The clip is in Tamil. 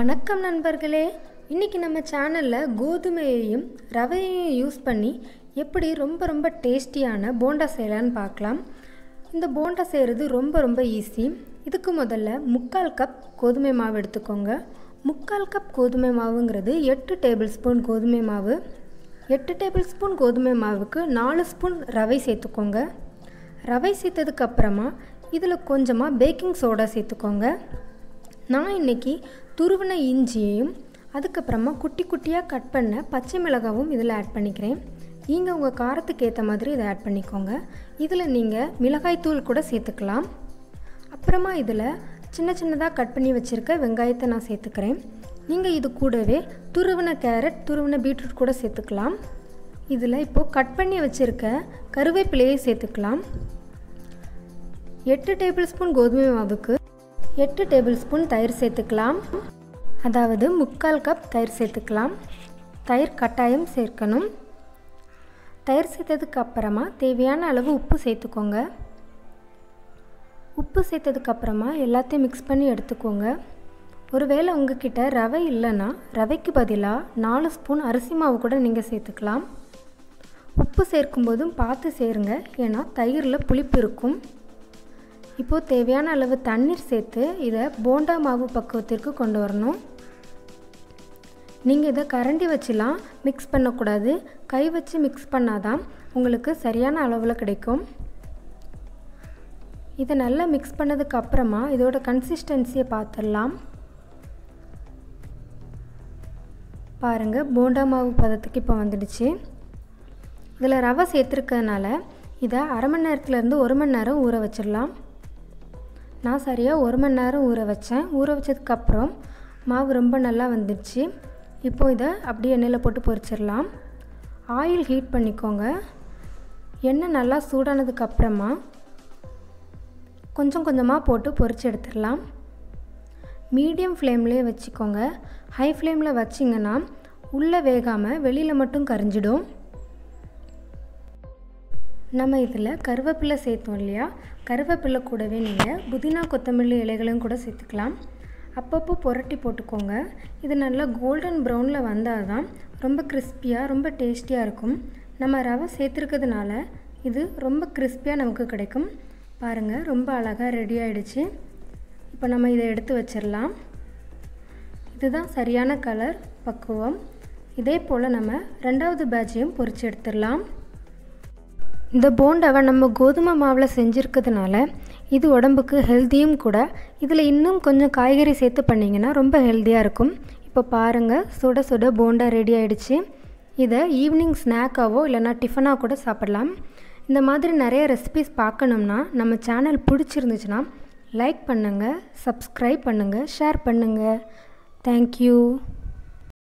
வணக்கம் நண்பர்களே இன்றைக்கி நம்ம சேனலில் கோதுமையையும் ரவையையும் யூஸ் பண்ணி எப்படி ரொம்ப ரொம்ப டேஸ்டியான போண்டா செய்யலான்னு பார்க்கலாம் இந்த போண்டா செய்கிறது ரொம்ப ரொம்ப ஈஸி இதுக்கு முதல்ல முக்கால் கப் கோதுமை மாவு எடுத்துக்கோங்க முக்கால் கப் கோதுமை மாவுங்கிறது எட்டு டேபிள் ஸ்பூன் கோதுமை மாவு எட்டு டேபிள் ஸ்பூன் கோதுமை மாவுக்கு நாலு ஸ்பூன் ரவை சேர்த்துக்கோங்க ரவை சேர்த்ததுக்கு அப்புறமா இதில் கொஞ்சமாக பேக்கிங் சோடா சேர்த்துக்கோங்க நான் இன்றைக்கி துருவின இஞ்சியையும் அதுக்கப்புறமா குட்டி குட்டியாக கட் பண்ண பச்சை மிளகாவும் இதில் ஆட் பண்ணிக்கிறேன் நீங்கள் உங்கள் காரத்துக்கு ஏற்ற மாதிரி இதை ஆட் பண்ணிக்கோங்க இதில் நீங்கள் மிளகாய்த்தூள் கூட சேர்த்துக்கலாம் அப்புறமா இதில் சின்ன சின்னதாக கட் பண்ணி வச்சுருக்க வெங்காயத்தை நான் சேர்த்துக்கிறேன் நீங்கள் இது கூடவே துருவின கேரட் துருவின பீட்ரூட் கூட சேர்த்துக்கலாம் இதில் இப்போது கட் பண்ணி வச்சுருக்க கருவேப்பிலையை சேர்த்துக்கலாம் எட்டு டேபிள் ஸ்பூன் கோதுமை மாவுக்கு எட்டு டேபிள் ஸ்பூன் தயிர் சேர்த்துக்கலாம் அதாவது முக்கால் கப் தயிர் சேர்த்துக்கலாம் தயிர் கட்டாயம் சேர்க்கணும் தயிர் சேர்த்ததுக்கு அப்புறமா தேவையான அளவு உப்பு சேர்த்துக்கோங்க உப்பு சேர்த்ததுக்கு அப்புறமா எல்லாத்தையும் மிக்ஸ் பண்ணி எடுத்துக்கோங்க ஒருவேளை உங்ககிட்ட ரவை இல்லைன்னா ரவைக்கு பதிலாக நாலு ஸ்பூன் அரிசி மாவு கூட நீங்கள் சேர்த்துக்கலாம் உப்பு சேர்க்கும்போதும் பார்த்து சேருங்க ஏன்னா தயிரில் புளிப்பு இருக்கும் இப்போது தேவையான அளவு தண்ணீர் சேர்த்து இதை போண்டா மாவு பக்குவத்திற்கு கொண்டு வரணும் நீங்கள் இதை கரண்டி வச்சுலாம் மிக்ஸ் பண்ணக்கூடாது கை வச்சு மிக்ஸ் பண்ணாதான் உங்களுக்கு சரியான அளவில் கிடைக்கும் இதை நல்லா மிக்ஸ் பண்ணதுக்கு அப்புறமா இதோட கன்சிஸ்டன்சியை பார்த்துடலாம் பாருங்கள் போண்டா மாவு பதத்துக்கு இப்போ வந்துடுச்சு இதில் ரவை சேர்த்துருக்கறனால இதை அரை மணி நேரத்துலேருந்து ஒரு மணி நேரம் ஊற வச்சிடலாம் நான் சரியாக ஒரு மணி நேரம் ஊற வச்சேன் ஊற வச்சதுக்கப்புறம் மாவு ரொம்ப நல்லா வந்துடுச்சு இப்போ இதை அப்படியே எண்ணெயில் போட்டு பொரிச்சிடலாம் ஆயில் ஹீட் பண்ணிக்கோங்க எண்ணெய் நல்லா சூடானதுக்கப்புறமா கொஞ்சம் கொஞ்சமாக போட்டு பொரிச்சு எடுத்துடலாம் மீடியம் ஃப்ளேம்லேயே வச்சுக்கோங்க ஹை ஃப்ளேமில் வச்சிங்கன்னா உள்ளே வேகாமல் வெளியில் மட்டும் கரிஞ்சிடும் நம்ம இதில் கருவேப்பிலை சேர்த்தோம் இல்லையா கருவேப்பிலை கூடவே நீங்கள் புதினா கொத்தமல்லி இலைகளும் கூட சேர்த்துக்கலாம் அப்பப்போ புரட்டி போட்டுக்கோங்க இது நல்லா கோல்டன் ப்ரௌனில் வந்தால் தான் ரொம்ப கிறிஸ்பியாக ரொம்ப டேஸ்டியாக இருக்கும் நம்ம ரவை சேர்த்துருக்கிறதுனால இது ரொம்ப கிறிஸ்பியாக நமக்கு கிடைக்கும் பாருங்கள் ரொம்ப அழகாக ரெடி ஆகிடுச்சு இப்போ நம்ம இதை எடுத்து வச்சிடலாம் இதுதான் சரியான கலர் பக்குவம் இதே போல் நம்ம ரெண்டாவது பேட்சையும் பொரித்து எடுத்துடலாம் இந்த போண்டாவை நம்ம கோதுமை மாவில் செஞ்சுருக்கிறதுனால இது உடம்புக்கு ஹெல்த்தியும் கூட இதில் இன்னும் கொஞ்சம் காய்கறி சேர்த்து பண்ணிங்கன்னா ரொம்ப ஹெல்த்தியாக இருக்கும் இப்போ பாருங்கள் சுட சுட போண்டா ரெடி ஆகிடுச்சு இதை ஈவினிங் ஸ்நாக்காவோ இல்லைனா டிஃபனாக கூட சாப்பிடலாம் இந்த மாதிரி நிறைய ரெசிபிஸ் பார்க்கணும்னா நம்ம சேனல் பிடிச்சிருந்துச்சுன்னா லைக் பண்ணுங்கள் சப்ஸ்கிரைப் பண்ணுங்கள் ஷேர் பண்ணுங்கள் தேங்க்யூ